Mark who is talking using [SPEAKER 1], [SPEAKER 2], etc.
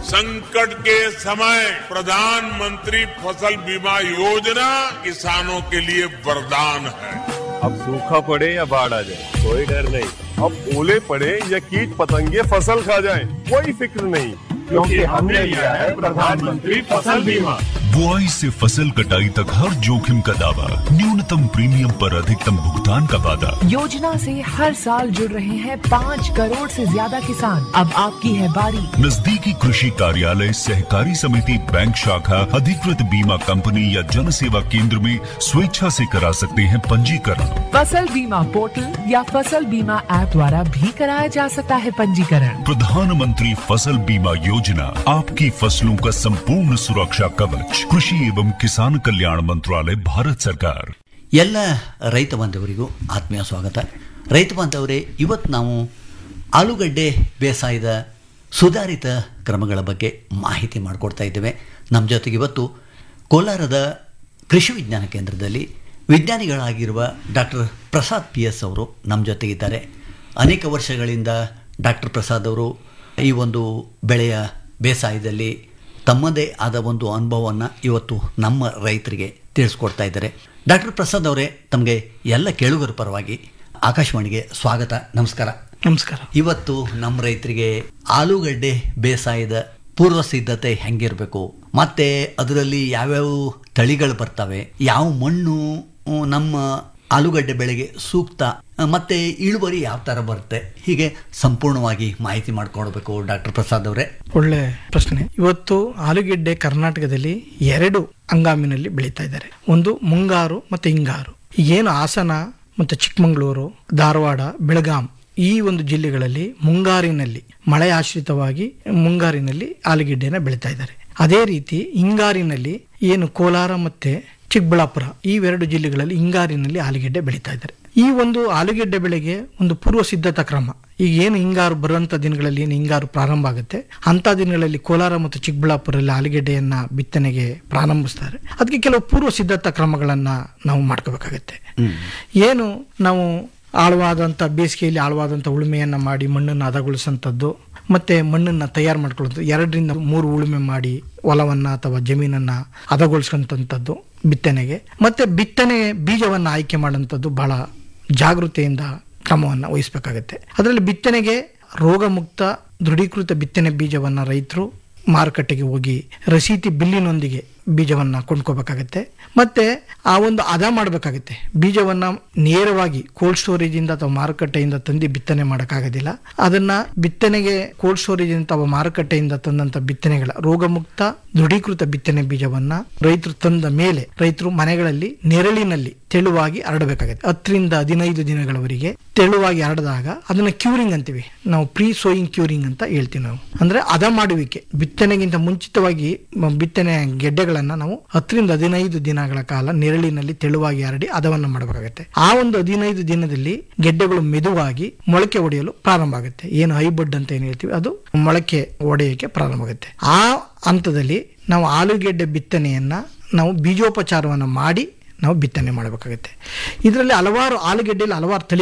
[SPEAKER 1] संकट के समय प्रधानमंत्री फसल बीमा योजना किसानों के लिए वरदान है
[SPEAKER 2] अब सूखा पड़े या बाढ़ आ जाए कोई डर नहीं अब ओले पड़े या कीट पतंगे फसल खा जाए कोई फिक्र नहीं क्योंकि हमने लिया है प्रधानमंत्री फसल बीमा
[SPEAKER 3] बुआई से फसल कटाई तक हर जोखिम का दावा न्यूनतम प्रीमियम पर अधिकतम भुगतान का वादा
[SPEAKER 4] योजना से हर साल जुड़ रहे हैं पाँच करोड़ से ज्यादा किसान अब आपकी है बारी
[SPEAKER 3] नजदीकी कृषि कार्यालय सहकारी समिति बैंक शाखा अधिकृत बीमा कंपनी या जन सेवा केंद्र में स्वेच्छा से करा सकते हैं पंजीकरण
[SPEAKER 4] फसल बीमा पोर्टल या फसल बीमा ऐप द्वारा भी कराया जा सकता है पंजीकरण
[SPEAKER 3] प्रधानमंत्री फसल बीमा योजना आपकी फसलों का संपूर्ण सुरक्षा कवच कृषि एवं किसान कल्याण मंत्रालय भारत सरकार
[SPEAKER 5] ಎಲ್ಲ ರೈತ ಬಾಂಧವರಿಗೂ ಆತ್ಮೀಯ ಸ್ವಾಗತ ರೈತ ಬಾಂಧವರೇ ಇವತ್ತು ನಾವು ಆಲೂಗಡ್ಡೆ ಬೇಸಾಯದ ಸುಧಾರಿತ ಕ್ರಮಗಳ ಬಗ್ಗೆ ಮಾಹಿತಿ ಮಾಡಿಕೊಡ್ತಾ ಇದ್ದೇವೆ ನಮ್ಮ ಜೊತೆಗೆ ಇವತ್ತು ಕೋಲಾರದ ಕೃಷಿ ವಿಜ್ಞಾನ ಕೇಂದ್ರದಲ್ಲಿ ವಿಜ್ಞಾನಿಗಳಾಗಿರುವ ಡಾಕ್ಟರ್ ಪ್ರಸಾದ್ ಪಿ ಎಸ್ ಅವರು ನಮ್ಮ ಜೊತೆಗಿದ್ದಾರೆ ಅನೇಕ ವರ್ಷಗಳಿಂದ ಡಾಕ್ಟರ್ ಪ್ರಸಾದ್ ಅವರು ಈ ಒಂದು ಬೆಳೆಯ ಬೇಸಾಯದಲ್ಲಿ ತಮ್ಮದೇ ಆದ ಒಂದು ಅನುಭವವನ್ನು ಇವತ್ತು ನಮ್ಮ ರೈತರಿಗೆ ತಿಳಿಸ್ಕೊಡ್ತಾ ಇದ್ದಾರೆ ಡಾಕ್ಟರ್ ಪ್ರಸಾದ್ ಅವರೇ ತಮಗೆ ಎಲ್ಲ ಕೇಳುಗರ ಪರವಾಗಿ ಆಕಾಶವಾಣಿಗೆ ಸ್ವಾಗತ ನಮಸ್ಕಾರ
[SPEAKER 6] ನಮಸ್ಕಾರ
[SPEAKER 5] ಇವತ್ತು ನಮ್ಮ ರೈತರಿಗೆ ಆಲೂಗಡ್ಡೆ ಬೇಸಾಯದ ಪೂರ್ವ ಸಿದ್ಧತೆ ಹೆಂಗಿರಬೇಕು ಮತ್ತೆ ಅದರಲ್ಲಿ ಯಾವ್ಯಾವ ತಳಿಗಳು ಬರ್ತವೆ ಯಾವ ಮಣ್ಣು ಉ, ನಮ್ಮ ಆಲೂಗಡ್ಡೆ ಬೆಳೆಗೆ ಸೂಕ್ತ ಮತ್ತೆ ಇಳುವರಿ ಯಾವ ಥರ ಬರುತ್ತೆ ಹೀಗೆ ಸಂಪೂರ್ಣವಾಗಿ ಮಾಹಿತಿ ಮಾಡಿಕೊಡ್ಬೇಕು ಡಾಕ್ಟರ್ ಪ್ರಸಾದ್ ಅವರೇ
[SPEAKER 6] ಒಳ್ಳೆ ಪ್ರಶ್ನೆ ಇವತ್ತು ಆಲೂಗೆಡ್ಡೆ ಕರ್ನಾಟಕದಲ್ಲಿ ಎರಡು ಹಂಗಾಮಿನಲ್ಲಿ ಬೆಳೀತಾ ಇದ್ದಾರೆ ಒಂದು ಮುಂಗಾರು ಮತ್ತೆ ಹಿಂಗಾರು ಏನು ಹಾಸನ ಮತ್ತು ಚಿಕ್ಕಮಗಳೂರು ಧಾರವಾಡ ಬೆಳಗಾಂ ಈ ಒಂದು ಜಿಲ್ಲೆಗಳಲ್ಲಿ ಮುಂಗಾರಿನಲ್ಲಿ ಮಳೆ ಆಶ್ರಿತವಾಗಿ ಮುಂಗಾರಿನಲ್ಲಿ ಆಲೂಗೆಡ್ಡೆನ ಬೆಳೀತಾ ಇದ್ದಾರೆ ಅದೇ ರೀತಿ ಹಿಂಗಾರಿನಲ್ಲಿ ಏನು ಕೋಲಾರ ಮತ್ತೆ ಚಿಕ್ಕಬಳ್ಳಾಪುರ ಇವೆರಡು ಜಿಲ್ಲೆಗಳಲ್ಲಿ ಹಿಂಗಾರಿನಲ್ಲಿ ಆಲೂಗೆಡ್ಡೆ ಬೆಳೀತಾ ಇದ್ದಾರೆ ಈ ಒಂದು ಆಲೂಗೆಡ್ಡೆ ಬೆಳೆಗೆ ಒಂದು ಪೂರ್ವ ಸಿದ್ಧತಾ ಕ್ರಮ ಈಗ ಏನು ಹಿಂಗಾರು ಬರುವಂತ ದಿನಗಳಲ್ಲಿ ಏನು ಹಿಂಗಾರು ಪ್ರಾರಂಭ ಆಗುತ್ತೆ ಅಂತ ದಿನಗಳಲ್ಲಿ ಕೋಲಾರ ಮತ್ತು ಚಿಕ್ಕಬಳ್ಳಾಪುರಲ್ಲಿ ಆಲೂಗೆಡ್ಡೆಯನ್ನ ಬಿತ್ತನೆಗೆ ಪ್ರಾರಂಭಿಸ್ತಾರೆ ಅದಕ್ಕೆ ಕೆಲವು ಪೂರ್ವ ಸಿದ್ಧತಾ ಕ್ರಮಗಳನ್ನ ನಾವು ಮಾಡ್ಕೋಬೇಕಾಗತ್ತೆ ಏನು ನಾವು ಆಳವಾದಂಥ ಬೇಸಿಗೆಯಲ್ಲಿ ಆಳವಾದಂಥ ಉಳುಮೆಯನ್ನ ಮಾಡಿ ಮಣ್ಣನ್ನು ಹದಗೊಳಿಸೋಂಥದ್ದು ಮತ್ತೆ ಮಣ್ಣನ್ನ ತಯಾರು ಮಾಡ್ಕೊಳ್ಳೋದು ಎರಡರಿಂದ ಮೂರು ಉಳುಮೆ ಮಾಡಿ ಹೊಲವನ್ನ ಅಥವಾ ಜಮೀನನ್ನ ಹದಗೊಳಿಸ್ಕೊಂಥದ್ದು ಬಿತ್ತನೆಗೆ ಮತ್ತೆ ಬಿತ್ತನೆ ಬೀಜವನ್ನ ಆಯ್ಕೆ ಮಾಡೋಂಥದ್ದು ಬಹಳ ಜಾಗೃತೆಯಿಂದ ಕ್ರಮವನ್ನು ವಹಿಸಬೇಕಾಗತ್ತೆ ಅದರಲ್ಲಿ ಬಿತ್ತನೆಗೆ ರೋಗಮುಕ್ತ ದೃಢೀಕೃತ ಬಿತ್ತನೆ ಬೀಜವನ್ನ ರೈತರು ಮಾರುಕಟ್ಟೆಗೆ ಹೋಗಿ ರಸೀತಿ ಬಿಲ್ಲಿನೊಂದಿಗೆ ಬೀಜವನ್ನ ಕೊಂಡ್ಕೋಬೇಕಾಗತ್ತೆ ಮತ್ತೆ ಆ ಒಂದು ಹದ ಮಾಡಬೇಕಾಗತ್ತೆ ಬೀಜವನ್ನ ನೇರವಾಗಿ ಕೋಲ್ಡ್ ಸ್ಟೋರೇಜ್ ಇಂದ ಅಥವಾ ಮಾರುಕಟ್ಟೆಯಿಂದ ತಂದು ಬಿತ್ತನೆ ಮಾಡೋಕ್ಕಾಗೋದಿಲ್ಲ ಅದನ್ನ ಬಿತ್ತನೆಗೆ ಕೋಲ್ಡ್ ಸ್ಟೋರೇಜ್ ಅಥವಾ ಮಾರುಕಟ್ಟೆಯಿಂದ ತಂದಂತ ಬಿತ್ತನೆಗಳ ರೋಗಮುಕ್ತ ದೃಢೀಕೃತ ಬಿತ್ತನೆ ಬೀಜವನ್ನ ರೈತರು ತಂದ ಮೇಲೆ ರೈತರು ಮನೆಗಳಲ್ಲಿ ನೆರಳಿನಲ್ಲಿ ತೆಳುವಾಗಿ ಹರಡಬೇಕಾಗುತ್ತೆ ಹತ್ತರಿಂದ ಹದಿನೈದು ದಿನಗಳವರೆಗೆ ತೆಳುವಾಗಿ ಹರಡಿದಾಗ ಅದನ್ನ ಕ್ಯೂರಿಂಗ್ ಅಂತೀವಿ ನಾವು ಪ್ರೀ ಸೋಯಿಂಗ್ ಕ್ಯೂರಿಂಗ್ ಅಂತ ಹೇಳ್ತೀವಿ ನಾವು ಅಂದ್ರೆ ಹದ ಮಾಡುವಿಕೆ ಬಿತ್ತನೆಗಿಂತ ಮುಂಚಿತವಾಗಿ ಮ- ಬಿತ್ತನೆ ಗೆಡ್ಡೆಗಳನ್ನ ನಾವು ಹತ್ತರಿಂದ ಹದಿನೈದು ದಿನಗಳ ಕಾಲ ನೆರಳಿನಲ್ಲಿ ತೆಳುವಾಗಿ ಹರಡಿ ಹದವನ್ನು ಮಾಡಬೇಕಾಗುತ್ತೆ ಆ ಒಂದು ಹದಿನೈದು ದಿನದಲ್ಲಿ ಗೆಡ್ಡೆಗಳು ಮೆದುವಾಗಿ ಮೊಳಕೆ ಒಡೆಯಲು ಪ್ರಾರಂಭ ಆಗುತ್ತೆ ಏನು ಹೈಬಡ್ ಅಂತ ಏನು ಹೇಳ್ತೀವಿ ಅದು ಮೊಳಕೆ ಒಡೆಯಕ್ಕೆ ಪ್ರಾರಂಭ ಆಗುತ್ತೆ ಆ ಹಂತದಲ್ಲಿ ನಾವು ಆಲೂಗೆಡ್ಡೆ ಬಿತ್ತನೆಯನ್ನ ನಾವು ಬೀಜೋಪಚಾರವನ್ನು ಮಾಡಿ ನಾವು ಬಿತ್ತನೆ ಮಾಡಬೇಕಾಗುತ್ತೆ ಇದರಲ್ಲಿ ಹಲವಾರು ಆಲೂಗೆಡ್ಡೆಯಲ್ಲಿ ಹಲವಾರು ತಳಿ